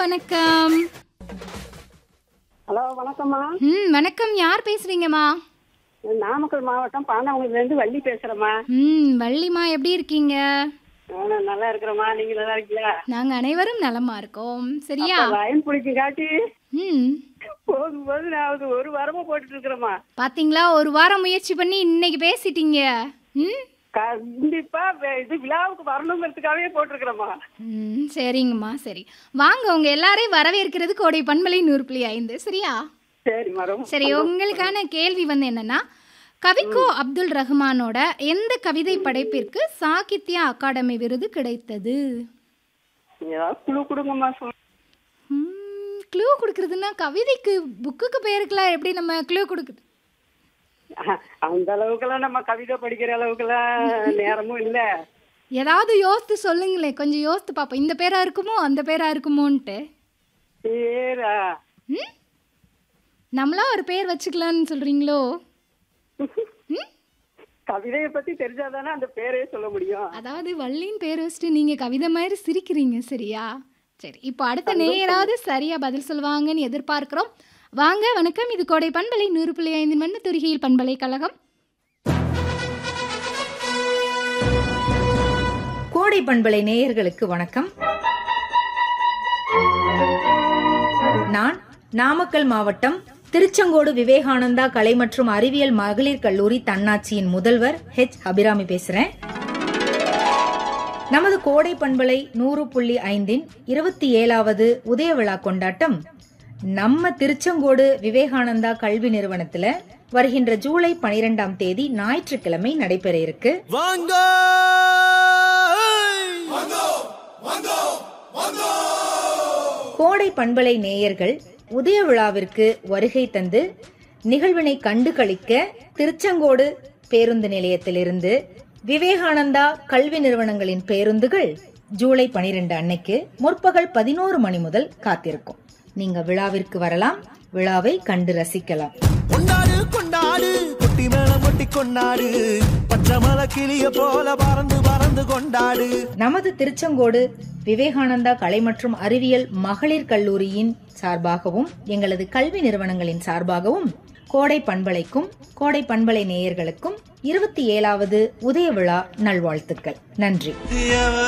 வணக்கம் ஹலோ வணக்கம்மா ம் வணக்கம் யார் பேசுறீங்கம்மா நாமக்கல் மாவட்டம் பாண்டாங்குளத்துலேருந்து வள்ளி பேசுகிறேம்மா ம் வள்ளிமா எப்படி இருக்கீங்க நான் நல்லா இருக்கிறேம்மா நீங்கள் நல்லா இருக்கீங்களா நாங்க அனைவரும் நலமா இருக்கோம் சரியா லைன் பிடிக்கும் காட்டி ம் போதும் போது நான் அது ஒரு வாரமாக போட்டுட்டு இருக்கிறேம்மா பாத்தீங்களா ஒரு வாரம் முயற்சி பண்ணி இன்னைக்கு பேசிட்டீங்க ம் கண்டிப்பா வே- இது விழாவுக்கு வரணுங்கிறதுக்காகவே போட்டிருக்கிறேம்மா ம் சரிங்கம்மா சரி வாங்க உங்க எல்லாரையும் வரவேற்கிறது கோடை பண்பலை நூறு புள்ளி ஐந்து சரியா சரிம்மா ரொம்ப சரி உங்களுக்கான கேள்வி வந்து என்னன்னா கவிக்கோ அப்துல் ரஹ்மானோட எந்த கவிதை படைப்பிற்கு சாகித்ய அகாடமி விருது கிடைத்தது ஏதாவது குழு கொடுங்கம்மா சொல் க்ளூ கொடுக்குறதுன்னா கவிதைக்கு புக்குக்கு பேருக்குலாம் எப்படி நம்ம க்ளூ கொடுக்குது அந்த அளவுக்கெல்லாம் நம்ம கவிதை படிக்கிற அளவுக்கெல்லாம் நேரமும் இல்லை ஏதாவது யோசித்து சொல்லுங்களேன் கொஞ்சம் யோசித்து பார்ப்போம் இந்த பேரா இருக்குமோ அந்த பேரா இருக்குமோன்ட்டு பேரா ம் நம்மளா ஒரு பேர் வச்சுக்கலான்னு சொல்றீங்களோ ம் கவிதையை பத்தி தெரிஞ்சாதானே அந்த பேரே சொல்ல முடியும் அதாவது வள்ளின்னு பேர் வச்சுட்டு நீங்கள் கவிதை மாதிரி சிரிக்கிறீங்க சரியா சரி இப்போ அடுத்த நேராவது சரியா பதில் சொல்லுவாங்கன்னு எதிர்பார்க்கிறோம் வாங்க வணக்கம் இது கோடை பண்பலை நூறு புள்ளி ஐந்து மண்ணு துருகியில் பண்பலை கழகம் கோடை பண்பலை நேயர்களுக்கு வணக்கம் நான் நாமக்கல் மாவட்டம் திருச்செங்கோடு விவேகானந்தா கலை மற்றும் அறிவியல் மகளிர் கல்லூரி தன்னாட்சியின் முதல்வர் ஹெச் அபிராமி பேசுறேன் நமது கோடை பண்பலை நூறு புள்ளி ஐந்தின் இருபத்தி ஏழாவது உதய விழா கொண்டாட்டம் நம்ம திருச்செங்கோடு விவேகானந்தா கல்வி நிறுவனத்துல வருகின்ற ஜூலை பனிரெண்டாம் தேதி ஞாயிற்றுக்கிழமை நடைபெற இருக்கு வாங்க கோடை பண்பலை நேயர்கள் உதய விழாவிற்கு வருகை தந்து நிகழ்வினை கண்டு களிக்க திருச்செங்கோடு பேருந்து நிலையத்திலிருந்து விவேகானந்தா கல்வி நிறுவனங்களின் பேருந்துகள் ஜூலை 12 அன்னைக்கு முற்பகல் பதினோரு மணி முதல் காத்திருக்கும் நீங்க விழாவிற்கு வரலாம் விழாவை கண்டு ரசிக்கலாம் கொண்டாடு கொண்டாடு குட்டி மேல முட்டி கொண்டாடு பச்சை மலை கிளிய போல பறந்து பறந்து கொண்டாடு நமது திருச்செங்கோடு விவேகானந்தா கலை மற்றும் அறிவியல் மகளிர் கல்லூரியின் சார்பாகவும் எங்களது கல்வி நிறுவனங்களின் சார்பாகவும் கோடை பண்பலைக்கும் கோடை பண்பலை நேயர்களுக்கும் இருபத்தி ஏழாவது உதய விழா நல்வாழ்த்துக்கள் நன்றி